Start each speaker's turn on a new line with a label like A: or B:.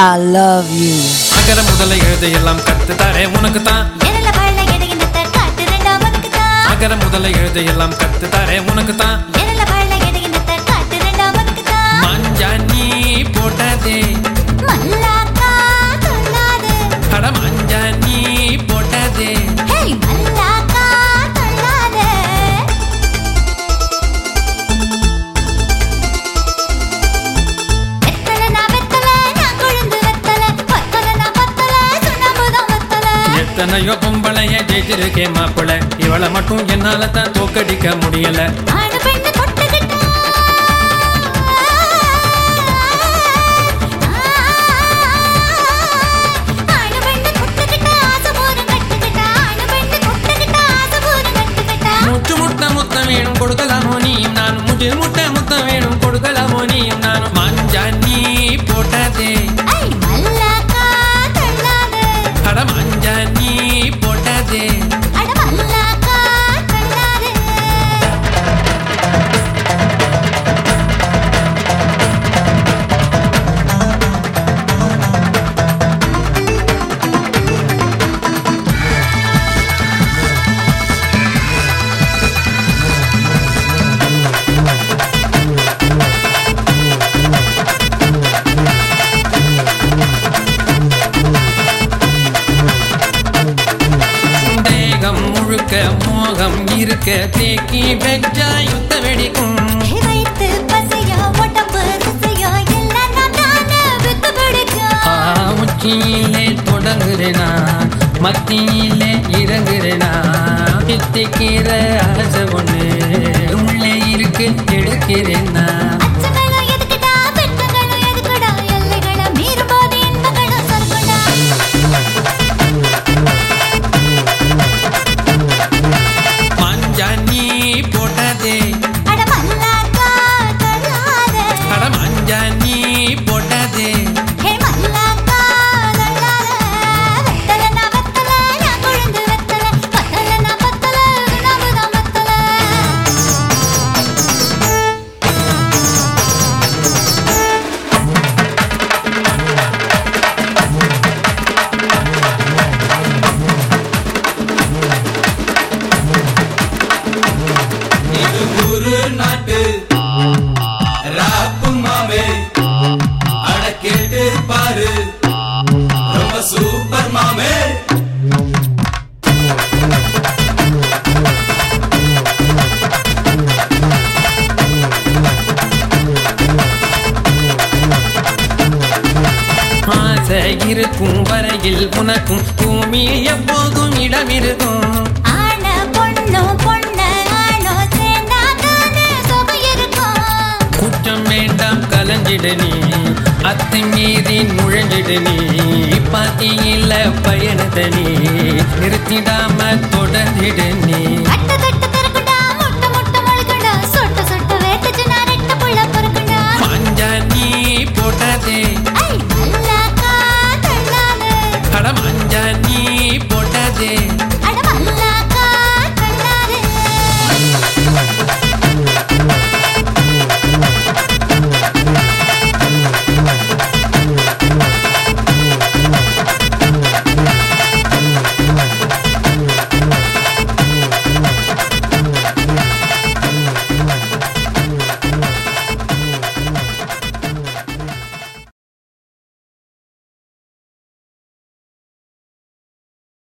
A: I love you.
B: அகர முதல எழுத எல்லாம் கத்து தரேன் உனக்கு தான்
C: எரல வாழ எடையினத்த காட்டு ரெண்டாமனுக்கு தான்
B: அகர முதல எழுத எல்லாம் கத்து தரேன் உனக்கு தான்
C: எரல வாழ எடையினத்த காட்டு ரெண்டாமனுக்கு தான்
B: மஞ்சா நீ போட்டதே
C: மல்லாக்கா தொல்லாது
B: அட மஞ்சா நீ போட்டதே
C: ஹே மல்லாக்கா தொல்லாது வெத்தல நான் வெத்தல நான் கொழுந்து வெத்தல பத்தல நான் பத்தல சுண்ணாம்புதான் வெத்தல
B: எத்தனையோ பொம்பளைய ஜெயிச்சிருக்கேன் மாப்பிள இவளை மட்டும் என்னால தான் தோக்கடிக்க முடியல
C: ஆணு பெண்ணு தொட்டுக்கிட்டா ஆணு பெண்ணு தொட்டுக்கிட்டா ஆசை போதும் கட்டுக்கிட்டா ஆணு பெண்ணு தொட்டுக்கிட்டா ஆசை போதும் கட்டுக்கிட்டா
B: முட்டு முட்டை முத்தம் வேணும் கொடுக்கலாமோ நீயும் நானும் முட்டு முட்டை முத்தம் வேணும் கொடுக்கலாமோ நீயும் நானும் மஞ்சா நீ போட்டதே
C: ஐ மல்லாக்கா தள்ளாது
B: அட மஞ்சா நீ போட்டதே
C: அட மல்லாக்கா தள்ளாது
B: தேகம் முழுக்க மோகம் இருக்க தேக்கி வெச்சா யுத்த வெடிக்கும்
C: வைத்து பசையா உடம்பு ருசியா எல்லாம் நான் தானே வித்து பிடிக்கும்
B: ஆ, உச்சியிலே தொடங்குறேனா மத்தியிலே இறங்குறேனா பித்திக்கிற ஆசை ஒண்ணு உள்ளே இருக்கு எடுக்கிறேனா
C: அச்சங்களும் எதுக்குடா வெற்றங்களும் எதுக்குடா எல்லைகளை மீறும்போது இன்பங்களும் சொற்குடா
B: மஞ்சா நீ போட்டதே
C: அட மல்லாக்கா தள்ளாதே
B: அட மஞ்சா நீ போட்டதே
C: ஹே மல்லாக்கா தள்ளாதே வெத்தல நான் வெத்தல நான் கொழுந்து வெத்தல பத்தல நான் பத்தல நாமதான் வெத்தல
D: இது ஒரு நாட்டு ராப்பு மாமே அட கேட்டு பாரு ரொம்ப சூப்பர் மாமே
B: ஆசை இருக்கும் வரையில் உனக்கும் பூமி எப்போதும் இடம் இருக்கும்
C: ஆன பொண்ணு பொண்ணு ஆணோ சேர்ந்தாதானே சுகம் இருக்கும்
B: குற்றம் வேண்டாம் கலஞ்சிடு நீ அத்தை மீறி நுழைஞ்சிடு நீ பாத்தியில பயணத்தை நீ நிறுத்திடாம தொடர்ந்திடு நீ
C: கட்டு கட்டு